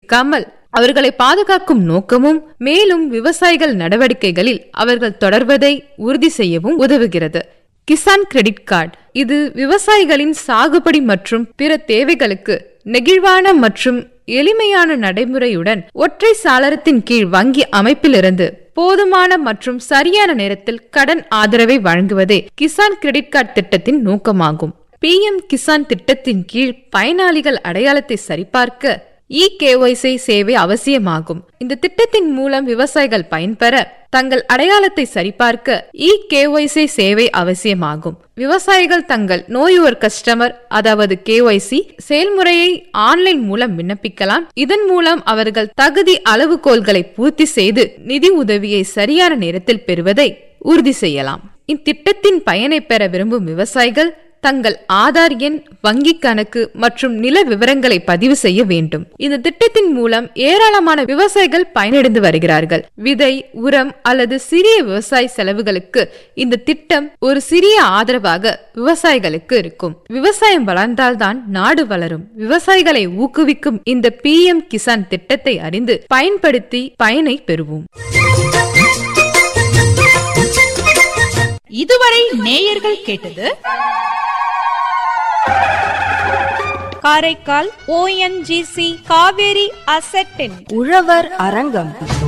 சிக்காமல் அவர்களை பாதுகாக்கும் நோக்கமும் மேலும் விவசாயிகள் நடவடிக்கைகளில் அவர்கள் தொடர்வதை உறுதி செய்யவும் உதவுகிறது கிசான் கிரெடிட் கார்டு இது விவசாயிகளின் சாகுபடி மற்றும் பிற தேவைகளுக்கு நெகிழ்வான மற்றும் எளிமையான நடைமுறையுடன் ஒற்றை சாளரத்தின் கீழ் வங்கி அமைப்பிலிருந்து போதுமான மற்றும் சரியான நேரத்தில் கடன் ஆதரவை வழங்குவதே கிசான் கிரெடிட் கார்டு திட்டத்தின் நோக்கமாகும் பிஎம் கிசான் திட்டத்தின் கீழ் பயனாளிகள் அடையாளத்தை சரிபார்க்க இ கேஒய்சி சேவை அவசியமாகும் இந்த திட்டத்தின் மூலம் விவசாயிகள் பயன்பெற தங்கள் அடையாளத்தை சரிபார்க்க இ கேஒய்சி சேவை அவசியமாகும் விவசாயிகள் தங்கள் நோயுவர் கஸ்டமர் அதாவது கேஒய்சி செயல்முறையை ஆன்லைன் மூலம் விண்ணப்பிக்கலாம் இதன் மூலம் அவர்கள் தகுதி அளவுகோல்களை பூர்த்தி செய்து நிதி உதவியை சரியான நேரத்தில் பெறுவதை உறுதி செய்யலாம் இத்திட்டத்தின் பயனை பெற விரும்பும் விவசாயிகள் தங்கள் ஆதார் எண் வங்கி கணக்கு மற்றும் நில விவரங்களை பதிவு செய்ய வேண்டும் இந்த திட்டத்தின் மூலம் ஏராளமான விவசாயிகள் பயனடைந்து வருகிறார்கள் விதை உரம் அல்லது சிறிய விவசாய செலவுகளுக்கு இந்த திட்டம் ஒரு சிறிய ஆதரவாக விவசாயிகளுக்கு இருக்கும் விவசாயம் வளர்ந்தால்தான் நாடு வளரும் விவசாயிகளை ஊக்குவிக்கும் இந்த பி எம் கிசான் திட்டத்தை அறிந்து பயன்படுத்தி பயனை பெறுவோம் இதுவரை நேயர்கள் கேட்டது காரைக்கால் ஓஎன்ஜிசி காவேரி அசெட்டின் உழவர் அரங்கம்